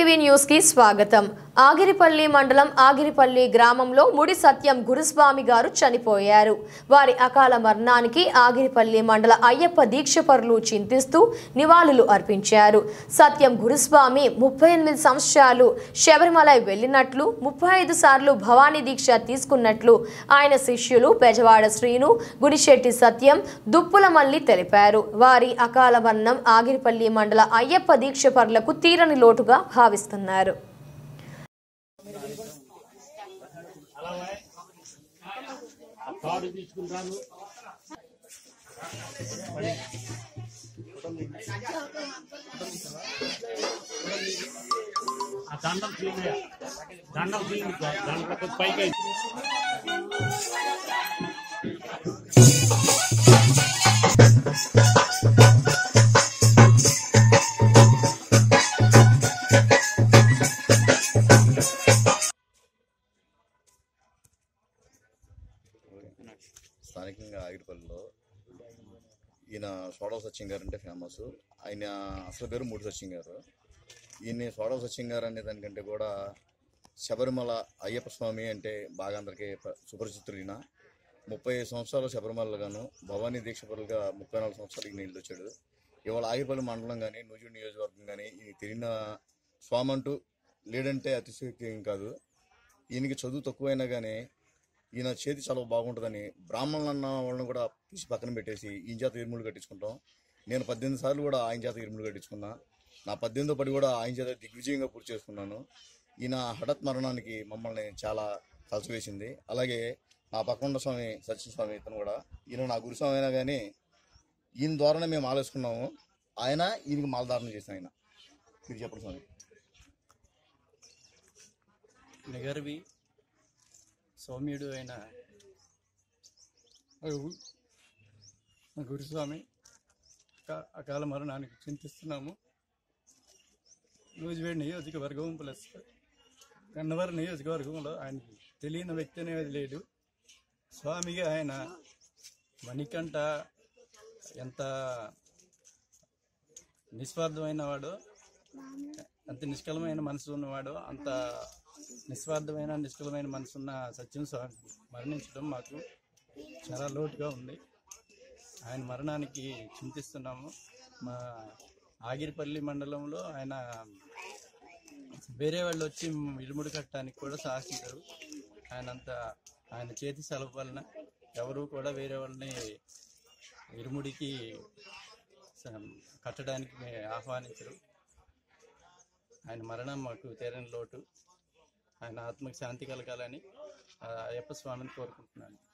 TV news కి స్వాగతం ఆగిరిపల్లి మండలం ఆగిరిపల్లి గ్రామంలో ముడి సత్యం గురుస్వామి గారు చనిపోయారు వారి అకాల మరణానికి ఆగిరిపల్లి మండల అయ్యప్ప దీక్షపరులు చింతిస్తూ నివాళులు అర్పించారు సత్యం గురుస్వామి ముప్పై ఎనిమిది సంవత్సరాలు శబరిమల వెళ్ళినట్లు ముప్పై ఐదు సార్లు భవానీ దీక్ష తీసుకున్నట్లు ఆయన శిష్యులు పెజవాడ శ్రీను గుడిశెట్టి సత్యం దుప్పుల మల్లి తెలిపారు వారి అకాల మరణం ఆగిరిపల్లి మండల అయ్యప్ప దీక్షపరులకు తీరని లోటుగా భావిస్తున్నారు కార్డు తీసుకుంటాను ఆ దండం తీయ దండం తీయ దాంట్లో పైకి స్థానికంగా ఆగిరిపల్లిలో ఈయన సోడవ సత్యం గారు అంటే ఫేమస్ ఆయన అసలు పేరు మూడు సత్యం గారు ఈయన సోడవ సత్యం గారు అనే దానికంటే కూడా శబరిమల అయ్యప్ప స్వామి అంటే బాగా అందరికీ ప- సుపరిచితుడు ఈయన ముప్పై ఐదు సంవత్సరాలు శబరిమలలో గాను భవానీ దీక్షపరులుగా ముప్పై నాలుగు సంవత్సరాలకి నీళ్ళు వచ్చాడు ఇవాళ ఆగిరిపల్లి మండలం కానీ నూజివీడు నియోజకవర్గం కానీ ఈయన తిరిగిన స్వామి అంటూ లేడంటే అతిశయోక్తి ఏం కాదు ఈయనకి చదువు తక్కువైనా కానీ ఈయన చేతి చాలా బాగుంటుందని బ్రాహ్మణులు అన్న వాళ్ళని కూడా తీసి పక్కన పెట్టేసి ఈయన చేత ఇరుములు కట్టించుకుంటాం నేను పద్దెనిమిది సార్లు కూడా ఆయన చేత ఇరుములు కట్టించుకున్నా నా పద్దెనిమిదో పడి కూడా ఆయన చేత దిగ్విజయంగా పూర్తి చేసుకున్నాను ఈయన హఠత్ మరణానికి మమ్మల్ని చాలా కలిసివేసింది అలాగే నా పక్కన స్వామి సత్యస్వామి ఇతను కూడా ఈయన నా గురుస్వామి అయినా కానీ ఈయన ద్వారానే మేము ఆలోచుకున్నాము ఆయన ఈయనకి మాలధారణ చేసిన ఆయన మీరు చెప్పండి స్వామి నిగర్వి సౌమ్యుడు అయిన అగు- మా గురుస్వామి అకా- అకాల మరణానికి చింతిస్తున్నాము నూజివేడ్ నియోజకవర్గం ప్లస్ గన్నవరం నియోజకవర్గంలో ఆయనకి తెలియని వ్యక్తి అనేది లేడు స్వామిగా ఆయన మణికంఠ ఎంత నిస్వార్థమైన వాడో ఎంత నిష్కలమైన మనసు ఉన్నవాడో అంత నిస్వార్థమైన నిష్కలమైన మనసున్న సత్యం స్వామి మరణించడం మాకు చాలా లోటుగా ఉంది ఆయన మరణానికి చింతిస్తున్నాము మా ఆగిరిపల్లి మండలంలో ఆయన వేరే వాళ్ళు వచ్చి ఇరుముడు కట్టడానికి కూడా సాహసించారు ఆయన అంత ఆయన చేతి సెలవు వలన ఎవరు కూడా వేరే వాళ్ళని ఇరుముడికి స- కట్టడానికి మే- ఆహ్వానించరు ఆయన మరణం మాకు తీరని లోటు ఆయన ఆత్మకి శాంతి కలగాలని ఆ అయ్యప్ప స్వామిని కోరుకుంటున్నాను